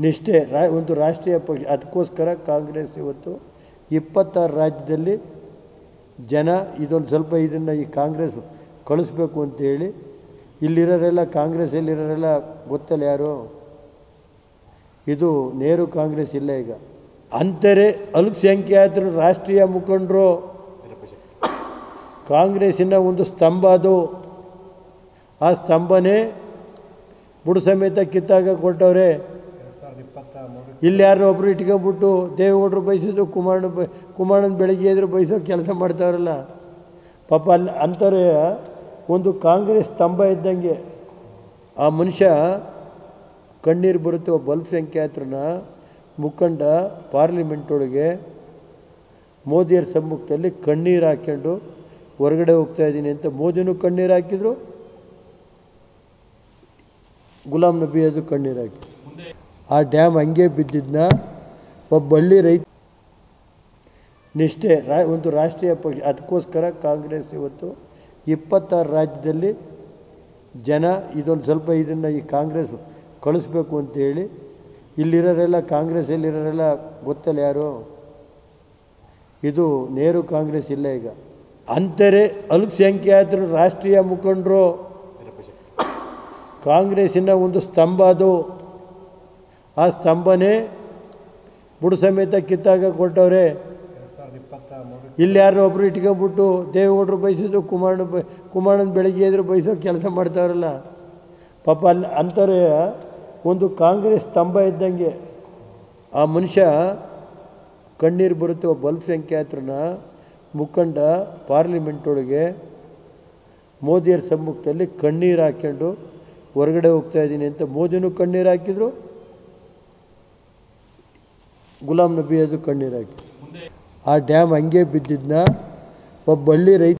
ನಿಷ್ಠೆ ರಾ ಒಂದು ರಾಷ್ಟ್ರೀಯ ಪಕ್ಷ ಅದಕ್ಕೋಸ್ಕರ ಕಾಂಗ್ರೆಸ್ ಇವತ್ತು ಇಪ್ಪತ್ತಾರು ರಾಜ್ಯದಲ್ಲಿ ಜನ ಇದೊಂದು ಸ್ವಲ್ಪ ಇದನ್ನು ಈ ಕಾಂಗ್ರೆಸ್ ಕಳಿಸ್ಬೇಕು ಅಂತೇಳಿ ಇಲ್ಲಿರೋರೆಲ್ಲ ಕಾಂಗ್ರೆಸ್ಸಲ್ಲಿರೋರೆಲ್ಲ ಗೊತ್ತಲ್ಲ ಯಾರು ಇದು ನೇರು ಕಾಂಗ್ರೆಸ್ ಇಲ್ಲ ಈಗ ಅಂತಾರೆ ಅಲ್ಪಸಂಖ್ಯಾತರು ರಾಷ್ಟ್ರೀಯ ಮುಖಂಡರು ಕಾಂಗ್ರೆಸ್ಸಿನ ಒಂದು ಸ್ತಂಭ ಅದು ಆ ಸ್ತಂಭನೇ ಬುಡ ಸಮೇತ ಕಿತ್ತಾಗ ಕೊಟ್ಟವ್ರೆ ಇಲ್ಲಿ ಯಾರೋ ಒಬ್ರು ಇಟ್ಕೊಂಡ್ಬಿಟ್ಟು ದೇವೇಗೌಡರು ಬಯಸಿದ್ದು ಕುಮಾರಣ್ಣ ಬ ಕುಮಾರಣ್ಣನ ಬೆಳಗ್ಗೆ ಎದ್ರು ಬಯಸೋ ಕೆಲಸ ಮಾಡ್ತಾವ್ರಲ್ಲ ಪಾಪ ಅಲ್ಲಿ ಅಂತಾರೆ ಒಂದು ಕಾಂಗ್ರೆಸ್ ಸ್ತಂಭ ಇದ್ದಂಗೆ ಆ ಮನುಷ್ಯ ಕಣ್ಣೀರು ಬರುತ್ತೆ ಒಬ್ಬ ಅಲ್ಪಸಂಖ್ಯಾತರನ್ನ ಮುಖಂಡ ಪಾರ್ಲಿಮೆಂಟ್ ಒಳಗೆ ಮೋದಿಯರ ಸಮ್ಮುಖದಲ್ಲಿ ಕಣ್ಣೀರು ಹಾಕ್ಕೊಂಡು ಹೊರಗಡೆ ಹೋಗ್ತಾ ಇದ್ದೀನಿ ಅಂತ ಮೋದಿನೂ ಕಣ್ಣೀರು ಹಾಕಿದ್ರು ಗುಲಾಂ ನಬಿ ಅದು ಕಣ್ಣೀರು ಹಾಕಿ ಆ ಡ್ಯಾಮ್ ಹಂಗೆ ಬಿದ್ದಿದ್ದನ್ನ ಒಬ್ಬ ಹಳ್ಳಿ ರೈತ ನಿಷ್ಠೆ ರಾ ಒಂದು ರಾಷ್ಟ್ರೀಯ ಪಕ್ಷ ಅದಕ್ಕೋಸ್ಕರ ಕಾಂಗ್ರೆಸ್ ಇವತ್ತು ಇಪ್ಪತ್ತಾರು ರಾಜ್ಯದಲ್ಲಿ ಜನ ಇದೊಂದು ಸ್ವಲ್ಪ ಇದನ್ನು ಈ ಕಾಂಗ್ರೆಸ್ ಕಳಿಸ್ಬೇಕು ಅಂತೇಳಿ ಇಲ್ಲಿರೋರೆಲ್ಲ ಕಾಂಗ್ರೆಸ್ಸಲ್ಲಿರೋರೆಲ್ಲ ಗೊತ್ತಲ್ಲ ಯಾರು ಇದು ನೇರು ಕಾಂಗ್ರೆಸ್ ಇಲ್ಲ ಈಗ ಅಂತಾರೆ ಅಲ್ಪಸಂಖ್ಯಾತರು ರಾಷ್ಟ್ರೀಯ ಮುಖಂಡರು ಕಾಂಗ್ರೆಸ್ಸಿನ ಒಂದು ಸ್ತಂಭ ಅದು ಆ ಸ್ತಂಭನೇ ಬುಡ ಸಮೇತ ಕಿತ್ತಾಗ ಕೊಟ್ಟವ್ರೆ ಇಲ್ಲಿ ಯಾರೋ ಒಬ್ರು ಇಟ್ಕೊಂಡ್ಬಿಟ್ಟು ದೇವೇಗೌಡರು ಬಯಸಿದ್ದು ಕುಮಾರಣ್ಣ ಬ ಕುಮಾರಣ್ಣನ ಬೆಳಗ್ಗೆ ಎದ್ರು ಬಯಸೋ ಕೆಲಸ ಮಾಡ್ತಾವ್ರಲ್ಲ ಪಾಪ ಅಲ್ಲಿ ಅಂತಾರೆ ಒಂದು ಕಾಂಗ್ರೆಸ್ ಸ್ತಂಭ ಇದ್ದಂಗೆ ಆ ಮನುಷ್ಯ ಕಣ್ಣೀರು ಬರುತ್ತೆ ಒಬ್ಬ ಅಲ್ಪಸಂಖ್ಯಾತರನ್ನ ಮುಖಂಡ ಪಾರ್ಲಿಮೆಂಟ್ ಒಳಗೆ ಮೋದಿಯರ ಸಮ್ಮುಖದಲ್ಲಿ ಕಣ್ಣೀರು ಹಾಕ್ಕೊಂಡು ಹೊರಗಡೆ ಹೋಗ್ತಾ ಇದ್ದೀನಿ ಅಂತ ಮೋದಿನೂ ಕಣ್ಣೀರು ಹಾಕಿದ್ರು ಗುಲಾಂ ನಬಿ ಅದು ಕಣ್ಣೀರು ಹಾಕಿ ಆ ಡ್ಯಾಮ್ ಹಂಗೆ ಬಿದ್ದಿದ್ದನ್ನ ಒಬ್ಬ ಹಳ್ಳಿ ರೈತ